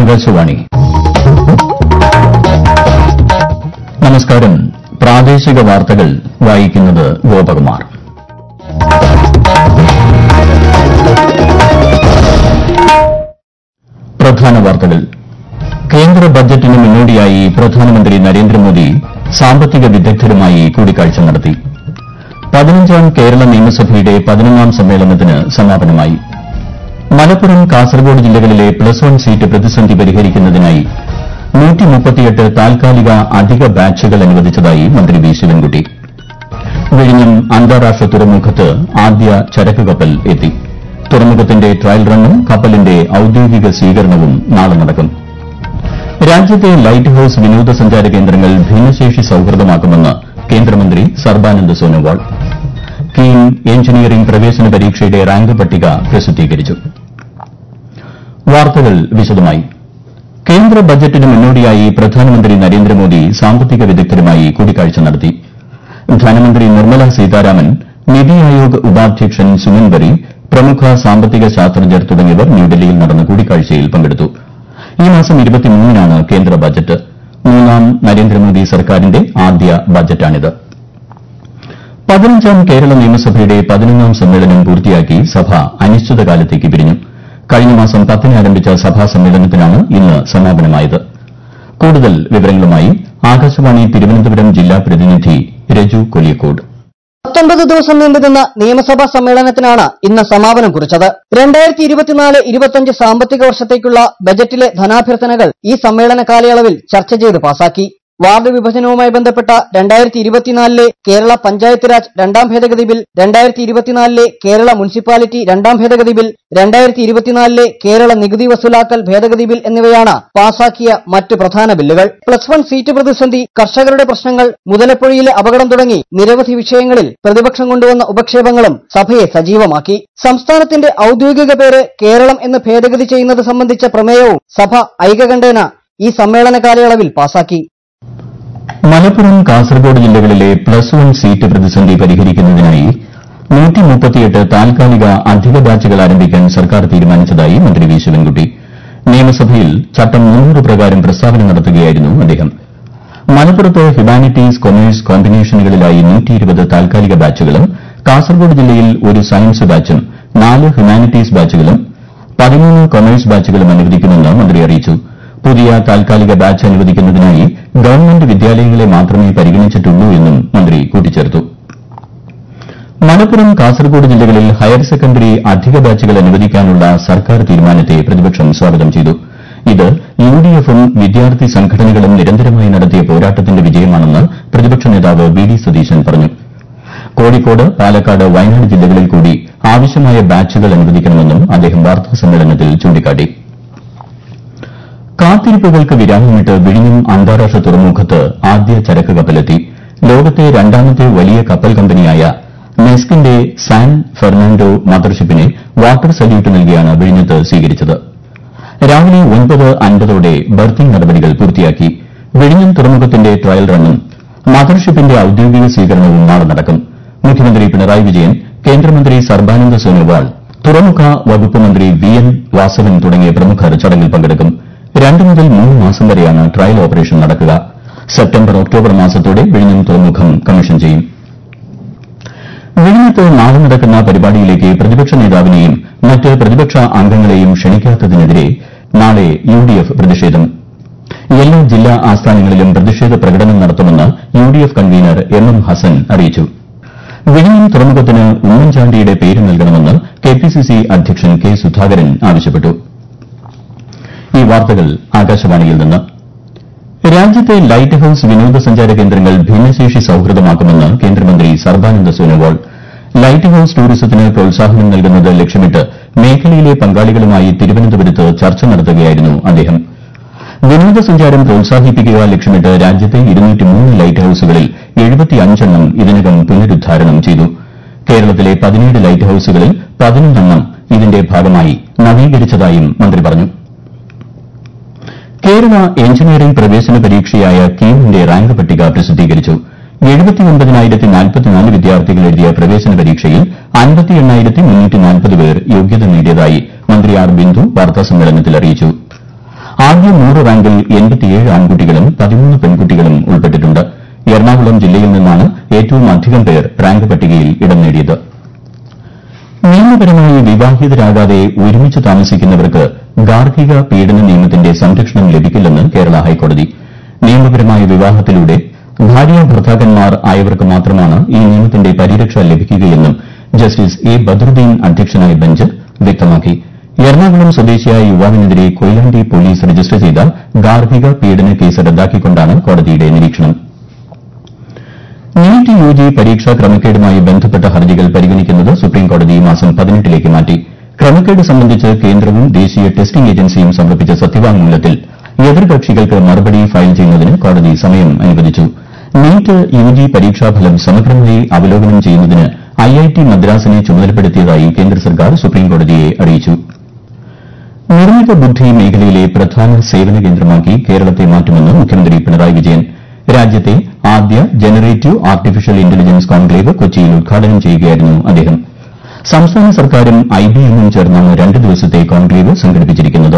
ആകാശവാണി നമസ്കാരം പ്രാദേശിക വാർത്തകൾ വായിക്കുന്നത് ഗോപകുമാർ പ്രധാന വാർത്തകൾ കേന്ദ്ര ബജറ്റിന് മുന്നോടിയായി പ്രധാനമന്ത്രി നരേന്ദ്രമോദി സാമ്പത്തിക വിദഗ്ധരുമായി കൂടിക്കാഴ്ച നടത്തി പതിനഞ്ചാം കേരള നിയമസഭയുടെ പതിനൊന്നാം സമ്മേളനത്തിന് സമാപനമായി മലപ്പുറം കാസർഗോഡ് ജില്ലകളിലെ പ്ലസ് വൺ സീറ്റ് പ്രതിസന്ധി പരിഹരിക്കുന്നതിനായി താൽക്കാലിക അധിക ബാച്ചുകൾ അനുവദിച്ചതായി മന്ത്രി വി ശിവൻകുട്ടി വിഴിഞ്ഞം അന്താരാഷ്ട്ര തുറമുഖത്ത് ആദ്യ ചരക്ക് കപ്പൽ എത്തി തുറമുഖത്തിന്റെ ട്രയൽ റണ്ണും കപ്പലിന്റെ ഔദ്യോഗിക സ്വീകരണവും നാളെ നടക്കും രാജ്യത്തെ ലൈറ്റ് ഹൌസ് വിനോദസഞ്ചാര കേന്ദ്രങ്ങൾ ഭിന്നശേഷി സൌഹൃദമാക്കുമെന്ന് കേന്ദ്രമന്ത്രി സർബാനന്ദ് സോനോവാൾ കീം എഞ്ചിനീയറിംഗ് പ്രവേശന പരീക്ഷയുടെ റാങ്ക് പട്ടിക പ്രസിദ്ധീകരിച്ചു വാർത്തകൾ വിശദമായി കേന്ദ്ര ബജറ്റിന് മുന്നോടിയായി പ്രധാനമന്ത്രി നരേന്ദ്രമോദി സാമ്പത്തിക വിദഗ്ധരുമായി കൂടിക്കാഴ്ച നടത്തി ധനമന്ത്രി നിർമ്മല സീതാരാമൻ നിതി ആയോഗ് ഉപാധ്യക്ഷൻ സുമൻ ബറി പ്രമുഖ സാമ്പത്തിക ശാസ്ത്രജ്ഞർ തുടങ്ങിയവർ ന്യൂഡൽഹിയിൽ നടന്ന കൂടിക്കാഴ്ചയിൽ പങ്കെടുത്തു ഈ മാസം നാണ് കേന്ദ്ര ബജറ്റ് മൂന്നാം നരേന്ദ്രമോദി സർക്കാരിന്റെ ആദ്യ ബജറ്റാണിത് പതിനഞ്ചാം കേരള നിയമസഭയുടെ പതിനൊന്നാം സമ്മേളനം പൂർത്തിയാക്കി സഭ അനിശ്ചിതകാലത്തേക്ക് പിരിഞ്ഞു കഴിഞ്ഞ മാസം പത്തിന് ആരംഭിച്ച സഭാ സമ്മേളനത്തിനാണ് ഇന്ന് സമാപനമായത് കൂടുതൽ വിവരങ്ങളുമായി ആകാശവാണി തിരുവനന്തപുരം ജില്ലാ പ്രതിനിധി രജു കൊലിയക്കോട് പത്തൊമ്പത് ദിവസം നീണ്ടുനിന്ന നിയമസഭാ സമ്മേളനത്തിനാണ് ഇന്ന് സമാപനം കുറിച്ചത് രണ്ടായിരത്തി ഇരുപത്തിനാല് ഇരുപത്തിയഞ്ച് സാമ്പത്തിക വർഷത്തേക്കുള്ള ബജറ്റിലെ ധനാഭ്യർത്ഥനകൾ ഈ സമ്മേളന കാലയളവിൽ ചർച്ച ചെയ്ത് പാസാക്കി വാർഡ് വിഭജനവുമായി ബന്ധപ്പെട്ട രണ്ടായിരത്തി ഇരുപത്തിനാലിലെ കേരള പഞ്ചായത്ത് രാജ് രണ്ടാം ഭേദഗതി ബിൽ രണ്ടായിരത്തി ഇരുപത്തിനാലിലെ കേരള മുനിസിപ്പാലിറ്റി രണ്ടാം ഭേദഗതി ബിൽ രണ്ടായിരത്തി ഇരുപത്തിനാലിലെ കേരള നികുതി വസൂലാക്കൽ ഭേദഗതി ബിൽ എന്നിവയാണ് പാസാക്കിയ മറ്റ് പ്രധാന ബില്ലുകൾ പ്ലസ് വൺ സീറ്റ് പ്രതിസന്ധി കർഷകരുടെ പ്രശ്നങ്ങൾ മുതലപ്പുഴയിലെ അപകടം തുടങ്ങി നിരവധി വിഷയങ്ങളിൽ പ്രതിപക്ഷം കൊണ്ടുവന്ന ഉപക്ഷേപങ്ങളും സഭയെ സജീവമാക്കി സംസ്ഥാനത്തിന്റെ ഔദ്യോഗിക പേര് കേരളം എന്ന് ഭേദഗതി ചെയ്യുന്നത് സംബന്ധിച്ച പ്രമേയവും സഭ ഐകകണ്ഠേന ഈ സമ്മേളന കാലയളവിൽ പാസാക്കി മലപ്പുറം കാസർഗോഡ് ജില്ലകളിലെ പ്ലസ് വൺ സീറ്റ് പ്രതിസന്ധി പരിഹരിക്കുന്നതിനായി താൽക്കാലിക അധിക ബാച്ചുകൾ ആരംഭിക്കാൻ സർക്കാർ തീരുമാനിച്ചതായി മന്ത്രി വി ശിവൻകുട്ടി നിയമസഭയിൽ ചട്ടം മുന്നൂറ് പ്രകാരം പ്രസ്താവന നടത്തുകയായിരുന്നു അദ്ദേഹം മലപ്പുറത്ത് ഹ്യൂമാനിറ്റീസ് കൊമേഴ്സ് കോമ്പിനേഷനുകളിലായി താൽക്കാലിക ബാച്ചുകളും കാസർഗോഡ് ജില്ലയിൽ ഒരു സയൻസ് ബാച്ചും നാല് ഹ്യൂമാനിറ്റീസ് ബാച്ചുകളും പതിമൂന്ന് കൊമേഴ്സ് ബാച്ചുകളും അനുവദിക്കുമെന്ന് മന്ത്രി അറിയിച്ചു പുതിയ താൽക്കാലിക ബാച്ച് അനുവദിക്കുന്നതിനായി ഗവൺമെന്റ് വിദ്യാലയങ്ങളെ മാത്രമേ പരിഗണിച്ചിട്ടുള്ളൂ എന്നും മന്ത്രി കൂട്ടിച്ചേർത്തു മലപ്പുറം കാസർഗോഡ് ജില്ലകളിൽ ഹയർ സെക്കൻഡറി അധിക ബാച്ചുകൾ അനുവദിക്കാനുള്ള സർക്കാർ തീരുമാനത്തെ പ്രതിപക്ഷം സ്വാഗതം ചെയ്തു ഇത് യുഡിഎഫും വിദ്യാർത്ഥി സംഘടനകളും നിരന്തരമായി നടത്തിയ പോരാട്ടത്തിന്റെ വിജയമാണെന്ന് പ്രതിപക്ഷ നേതാവ് വി ഡി സതീശൻ പറഞ്ഞു കോഴിക്കോട് പാലക്കാട് വയനാട് ജില്ലകളിൽ കൂടി ആവശ്യമായ ബാച്ചുകൾ അനുവദിക്കണമെന്നും അദ്ദേഹം വാർത്താസമ്മേളനത്തിൽ ചൂണ്ടിക്കാട്ടി കാത്തിരിപ്പുകൾക്ക് വിരാമമിട്ട് വിഴിഞ്ഞം അന്താരാഷ്ട്ര തുറമുഖത്ത് ആദ്യ ചരക്ക് കപ്പലെത്തി ലോകത്തെ രണ്ടാമത്തെ വലിയ കപ്പൽ കമ്പനിയായ നെസ്കിന്റെ സാൻ ഫെർണാൻഡോ മദർഷിപ്പിനെ വാട്ടർ സല്യൂട്ട് നൽകിയാണ് വിഴിഞ്ഞത്ത് സ്വീകരിച്ചത് രാവിലെ ഒൻപത് അൻപതോടെ ബർത്തിംഗ് നടപടികൾ പൂർത്തിയാക്കി വിഴിഞ്ഞം തുറമുഖത്തിന്റെ ട്രയൽ റണ്ണും മദർഷിപ്പിന്റെ ഔദ്യോഗിക സ്വീകരണവും നാളെ നടക്കും മുഖ്യമന്ത്രി പിണറായി വിജയൻ കേന്ദ്രമന്ത്രി സർബാനന്ദ സോനോവാൾ തുറമുഖ വകുപ്പ് മന്ത്രി വി എൻ വാസവൻ തുടങ്ങിയ പ്രമുഖർ ചടങ്ങിൽ പങ്കെടുക്കും രണ്ട് മുതൽ മൂന്ന് മാസം വരെയാണ് ട്രയൽ ഓപ്പറേഷൻ നടക്കുക സെപ്റ്റംബർ ഒക്ടോബർ മാസത്തോടെ വിഴിഞ്ഞം തുറമുഖം കമ്മീഷൻ ചെയ്യും വിഴിഞ്ഞത്ത് നാളെ നടക്കുന്ന പരിപാടിയിലേക്ക് പ്രതിപക്ഷ നേതാവിനെയും മറ്റ് പ്രതിപക്ഷ അംഗങ്ങളെയും ക്ഷണിക്കാത്തതിനെതിരെ നാളെ യുഡിഎഫ് പ്രതിഷേധം എല്ലാ ജില്ലാ ആസ്ഥാനങ്ങളിലും പ്രതിഷേധ പ്രകടനം നടത്തുമെന്ന് UDF convener M M Hassan അറിയിച്ചു വിഴിഞ്ഞം തുറമുഖത്തിന് ഉമ്മൻചാണ്ടിയുടെ പേര് നൽകണമെന്ന് കെപിസിസി അധ്യക്ഷൻ കെ സുധാകരൻ ആവശ്യപ്പെട്ടു ഈ വാർത്തകൾ ആകാശവാണിയിൽ നിന്ന് രാജ്യത്തെ ലൈറ്റ് ഹൌസ് വിനോദസഞ്ചാര കേന്ദ്രങ്ങൾ ഭിന്നശേഷി സൌഹൃദമാക്കുമെന്ന് കേന്ദ്രമന്ത്രി സർബാനന്ദ സോനോവാൾ ലൈറ്റ് ഹൌസ് ടൂറിസത്തിന് പ്രോത്സാഹനം നൽകുന്നത് ലക്ഷ്യമിട്ട് മേഖലയിലെ പങ്കാളികളുമായി തിരുവനന്തപുരത്ത് ചർച്ച നടത്തുകയായിരുന്നു അദ്ദേഹം വിനോദസഞ്ചാരം പ്രോത്സാഹിപ്പിക്കുക ലക്ഷ്യമിട്ട് രാജ്യത്തെ ലൈറ്റ് ഹൌസുകളിൽ എണ്ണം ഇതിനകം പുനരുദ്ധാരണം ചെയ്തു കേരളത്തിലെ പതിനേഴ് ലൈറ്റ് ഹൌസുകളിൽ പതിനൊന്നെണ്ണം ഇതിന്റെ ഭാഗമായി നവീകരിച്ചതായും മന്ത്രി പറഞ്ഞു കേരള എഞ്ചിനീയറിംഗ് പ്രവേശന പരീക്ഷയായ കീമിന്റെ റാങ്ക് പട്ടിക പ്രസിദ്ധീകരിച്ചു വിദ്യാർത്ഥികൾ എഴുതിയ പ്രവേശന പരീക്ഷയിൽ പേർ യോഗ്യത നേടിയതായി മന്ത്രി ആർ ബിന്ദു വാർത്താസമ്മേളനത്തിൽ അറിയിച്ചു ആദ്യ ആദ്യ നൂറ് റാങ്കിൽ എൺപത്തിയേഴ് ആൺകുട്ടികളും പതിമൂന്ന് പെൺകുട്ടികളും ഉൾപ്പെട്ടിട്ടുണ്ട് എറണാകുളം ജില്ലയിൽ നിന്നാണ് ഏറ്റവും അധികം പേർ റാങ്ക് പട്ടികയിൽ ഇടം നേടിയത് നിയമപരമായി വിവാഹിതരാകാതെ ഒരുമിച്ച് താമസിക്കുന്നവർക്ക് ഗാർഹിക പീഡന നിയമത്തിന്റെ സംരക്ഷണം ലഭിക്കില്ലെന്ന് കേരള ഹൈക്കോടതി നിയമപരമായ വിവാഹത്തിലൂടെ ഭാര്യ ഭർത്താക്കന്മാർ ആയവർക്ക് മാത്രമാണ് ഈ നിയമത്തിന്റെ പരിരക്ഷ ലഭിക്കുകയെന്നും ജസ്റ്റിസ് എ ബദറുദ്ദീൻ അധ്യക്ഷനായ ബെഞ്ച് വ്യക്തമാക്കി എറണാകുളം സ്വദേശിയായ യുവാവിനെതിരെ കൊയിലാണ്ടി പോലീസ് രജിസ്റ്റർ ചെയ്ത ഗാർഹിക പീഡന കേസ് റദ്ദാക്കിക്കൊണ്ടാണ് കോടതിയുടെ നിരീക്ഷണം നീറ്റ് യുജി പരീക്ഷാ ക്രമക്കേടുമായി ബന്ധപ്പെട്ട ഹർജികൾ പരിഗണിക്കുന്നത് സുപ്രീംകോടതി ഈ മാസം പതിനെട്ടിലേക്ക് മാറ്റി ക്രമക്കേട് സംബന്ധിച്ച് കേന്ദ്രവും ദേശീയ ടെസ്റ്റിംഗ് ഏജൻസിയും സമർപ്പിച്ച സത്യവാങ്മൂലത്തിൽ എതിർകക്ഷികൾക്ക് മറുപടി ഫയൽ ചെയ്യുന്നതിന് കോടതി സമയം അനുവദിച്ചു നീറ്റ് യുജി പരീക്ഷാഫലം സമഗ്രമായി അവലോകനം ചെയ്യുന്നതിന് ഐഐടി മദ്രാസിനെ ചുമതലപ്പെടുത്തിയതായി കേന്ദ്ര സർക്കാർ സുപ്രീംകോടതിയെ അറിയിച്ചു നിർമ്മിത ബുദ്ധി മേഖലയിലെ പ്രധാന സേവന കേന്ദ്രമാക്കി കേരളത്തെ മാറ്റുമെന്ന് മുഖ്യമന്ത്രി പിണറായി വിജയൻ രാജ്യത്തെ ആദ്യ ജനറേറ്റീവ് ആർട്ടിഫിഷ്യൽ ഇന്റലിജൻസ് കോൺക്ലേവ് കൊച്ചിയിൽ ഉദ്ഘാടനം ചെയ്യുകയായിരുന്നു അദ്ദേഹം സംസ്ഥാന സർക്കാരും ഐബിഎമ്മും ചേർന്നാണ് രണ്ട് ദിവസത്തെ കോൺക്ലേവ് സംഘടിപ്പിച്ചിരിക്കുന്നത്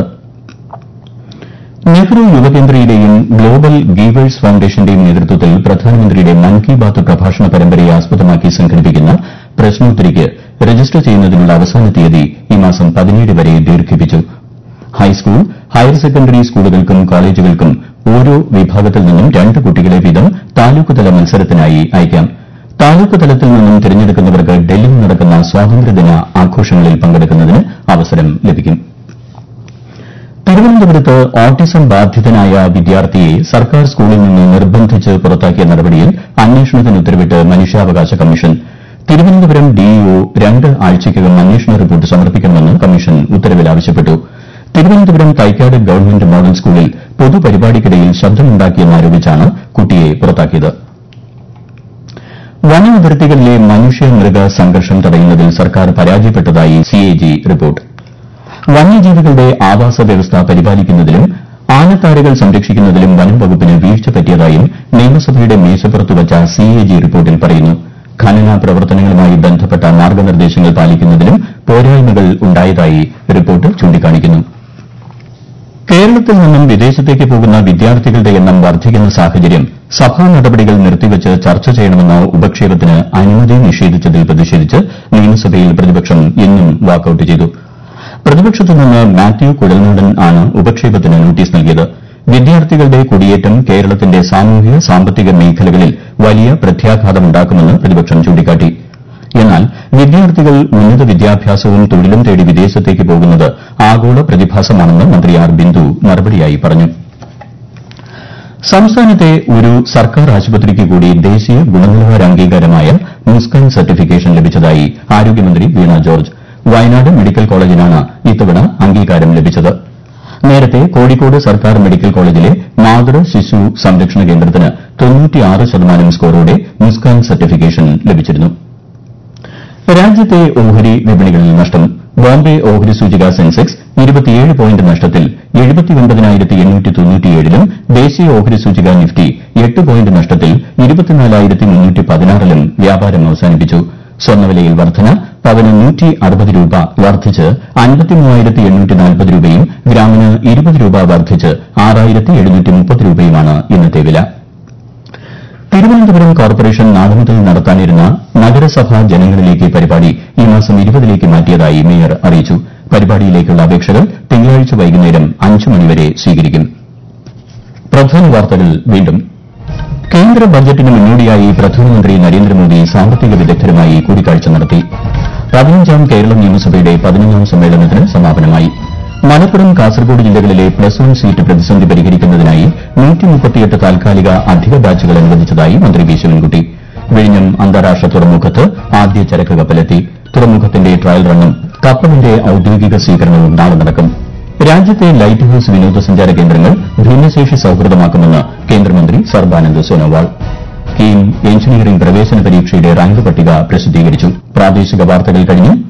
നെഹ്റു യുവകേന്ദ്രയുടെയും ഗ്ലോബൽ ഗീവേഴ്സ് ഫൌണ്ടേഷന്റെയും നേതൃത്വത്തിൽ പ്രധാനമന്ത്രിയുടെ മൻ കി ബാത്ത് പ്രഭാഷണ പരമ്പരയെ ആസ്പദമാക്കി സംഘടിപ്പിക്കുന്ന പ്രശ്നോത്തരിക്ക് രജിസ്റ്റർ ചെയ്യുന്നതിനുള്ള അവസാന തീയതി ഈ മാസം പതിനേഴ് വരെ ദീർഘിപ്പിച്ചു ഹൈസ്കൂൾ ഹയർ സെക്കൻഡറി സ്കൂളുകൾക്കും കോളേജുകൾക്കും ഓരോ വിഭാഗത്തിൽ നിന്നും രണ്ട് കുട്ടികളെ വീതം താലൂക്ക് തല മത്സരത്തിനായി അയക്കാം താലൂക്ക് തലത്തിൽ നിന്നും തിരഞ്ഞെടുക്കുന്നവർക്ക് ഡൽഹിയിൽ നടക്കുന്ന സ്വാതന്ത്ര്യദിന ആഘോഷങ്ങളിൽ പങ്കെടുക്കുന്നതിന് അവസരം ലഭിക്കും തിരുവനന്തപുരത്ത് ഓട്ടിസം ബാധിതനായ വിദ്യാർത്ഥിയെ സർക്കാർ സ്കൂളിൽ നിന്ന് നിർബന്ധിച്ച് പുറത്താക്കിയ നടപടിയിൽ അന്വേഷണത്തിന് ഉത്തരവിട്ട് മനുഷ്യാവകാശ കമ്മീഷൻ തിരുവനന്തപുരം ഡിഇഒ രണ്ട് ആഴ്ചയ്ക്കകം അന്വേഷണ റിപ്പോർട്ട് സമർപ്പിക്കണമെന്ന് കമ്മീഷൻ ഉത്തരവിൽ ആവശ്യപ്പെട്ടു തിരുവനന്തപുരം തൈക്കാട് ഗവൺമെന്റ് മോഡൽ സ്കൂളിൽ പൊതുപരിപാടിക്കിടയിൽ ശബ്ദമുണ്ടാക്കിയെന്നാരോപിച്ചാണ് കുട്ടിയെ പുറത്താക്കിയത് വനാതിർത്തികളിലെ മനുഷ്യ മൃഗ സംഘർഷം തടയുന്നതിൽ സർക്കാർ പരാജയപ്പെട്ടതായി സിഎജി റിപ്പോർട്ട് വന്യജീവികളുടെ ആവാസ വ്യവസ്ഥ പരിപാലിക്കുന്നതിലും ആനത്താരകൾ സംരക്ഷിക്കുന്നതിലും വനം വകുപ്പിന് വീഴ്ച പറ്റിയതായും നിയമസഭയുടെ മേശപ്പുറത്ത് വച്ച സിഎജി റിപ്പോർട്ടിൽ പറയുന്നു ഖനന പ്രവർത്തനങ്ങളുമായി ബന്ധപ്പെട്ട മാർഗ്ഗനിർദ്ദേശങ്ങൾ പാലിക്കുന്നതിലും പോരായ്മകൾ ഉണ്ടായതായി റിപ്പോർട്ട് ചൂണ്ടിക്കാണിക്കുന്നു കേരളത്തിൽ നിന്നും വിദേശത്തേക്ക് പോകുന്ന വിദ്യാർത്ഥികളുടെ എണ്ണം വർദ്ധിക്കുന്ന സാഹചര്യം സഭാ നടപടികൾ നിർത്തിവച്ച് ചർച്ച ചെയ്യണമെന്ന ഉപക്ഷേപത്തിന് അനുമതി നിഷേധിച്ചതിൽ പ്രതിഷേധിച്ച് നിയമസഭയിൽ പ്രതിപക്ഷം ഇന്നും വാക്കൌട്ട് ചെയ്തു പ്രതിപക്ഷത്തു നിന്ന് മാത്യു കുഴൽനാടൻ ആണ് ഉപക്ഷേപത്തിന് നോട്ടീസ് നൽകിയത് വിദ്യാർത്ഥികളുടെ കുടിയേറ്റം കേരളത്തിന്റെ സാമൂഹ്യ സാമ്പത്തിക മേഖലകളിൽ വലിയ പ്രത്യാഘാതമുണ്ടാക്കുമെന്ന് പ്രതിപക്ഷം ചൂണ്ടിക്കാട്ടി എന്നാൽ വിദ്യാർത്ഥികൾ ഉന്നത വിദ്യാഭ്യാസവും തൊഴിലും തേടി വിദേശത്തേക്ക് പോകുന്നത് ആഗോള പ്രതിഭാസമാണെന്ന് മന്ത്രി ആർ ബിന്ദു മറുപടിയായി പറഞ്ഞു സംസ്ഥാനത്തെ ഒരു സർക്കാർ ആശുപത്രിക്ക് കൂടി ദേശീയ ഗുണനിലവാര അംഗീകാരമായ മുസ്കാൻ സർട്ടിഫിക്കേഷൻ ലഭിച്ചതായി ആരോഗ്യമന്ത്രി വീണ ജോർജ് വയനാട് മെഡിക്കൽ കോളേജിനാണ് ഇത്തവണ അംഗീകാരം ലഭിച്ചത് നേരത്തെ കോഴിക്കോട് സർക്കാർ മെഡിക്കൽ കോളേജിലെ മാതൃ ശിശു സംരക്ഷണ കേന്ദ്രത്തിന് ശതമാനം സ്കോറോടെ മുസ്കാൻ സർട്ടിഫിക്കേഷൻ ലഭിച്ചിരുന്നു രാജ്യത്തെ ഓഹരി വിപണികളിൽ നഷ്ടം ബോംബെ ഓഹരി സൂചിക സെൻസെക്സ് ഇരുപത്തിയേഴ് പോയിന്റ് നഷ്ടത്തിൽ ലും ദേശീയ ഓഹരി സൂചിക നിഫ്റ്റി എട്ട് പോയിന്റ് നഷ്ടത്തിൽ ലും വ്യാപാരം അവസാനിപ്പിച്ചു സ്വർണ്ണവിലയിൽ വർധന പവന് നൂറ്റി അറുപത് രൂപ വർദ്ധിച്ച് അൻപത്തിമൂവായിരത്തി എണ്ണൂറ്റി നാൽപ്പത് രൂപയും ഗ്രാമിന് ഇരുപത് രൂപ വർദ്ധിച്ച് ആറായിരത്തി എഴുന്നൂറ്റി മുപ്പത് രൂപയുമാണ് ഇന്നത്തെ വില തിരുവനന്തപുരം കോർപ്പറേഷൻ നാളെ മുതൽ നടത്താനിരുന്ന നഗരസഭാ ജനങ്ങളിലേക്ക് പരിപാടി ഈ മാസം ഇരുപതിലേക്ക് മാറ്റിയതായി മേയർ അറിയിച്ചു പരിപാടിയിലേക്കുള്ള അപേക്ഷകൾ തിങ്കളാഴ്ച വൈകുന്നേരം അഞ്ച് മണിവരെ സ്വീകരിക്കും പ്രധാന വാർത്തകൾ വീണ്ടും കേന്ദ്ര ബജറ്റിന് മുന്നോടിയായി പ്രധാനമന്ത്രി നരേന്ദ്രമോദി സാമ്പത്തിക വിദഗ്ധരുമായി കൂടിക്കാഴ്ച നടത്തി പതിനഞ്ചാം കേരള നിയമസഭയുടെ പതിനൊന്നാം സമ്മേളനത്തിന് സമാപനമായി മലപ്പുറം കാസർഗോഡ് ജില്ലകളിലെ പ്ലസ് വൺ സീറ്റ് പ്രതിസന്ധി പരിഹരിക്കുന്നതിനായി താൽക്കാലിക അധിക ബാച്ചുകൾ അനുവദിച്ചതായി മന്ത്രി വി ശിവൻകുട്ടി വിഴിഞ്ഞം അന്താരാഷ്ട്ര തുറമുഖത്ത് ആദ്യ ചരക്ക് കപ്പലെത്തി തുറമുഖത്തിന്റെ ട്രയൽ റണ്ണും കപ്പലിന്റെ ഔദ്യോഗിക സ്വീകരണവും നാളെ നടക്കും രാജ്യത്തെ ലൈറ്റ് ഹൌസ് വിനോദസഞ്ചാര കേന്ദ്രങ്ങൾ ഭിന്നശേഷി സൌഹൃദമാക്കുമെന്ന് കേന്ദ്രമന്ത്രി സർബാനന്ദ് സോനോവാൾ കീം എഞ്ചിനീയറിംഗ് പ്രവേശന പരീക്ഷയുടെ റാങ്ക് പട്ടിക പ്രസിദ്ധീകരിച്ചു പ്രാദേശിക വാർത്തകൾ കഴിഞ്ഞു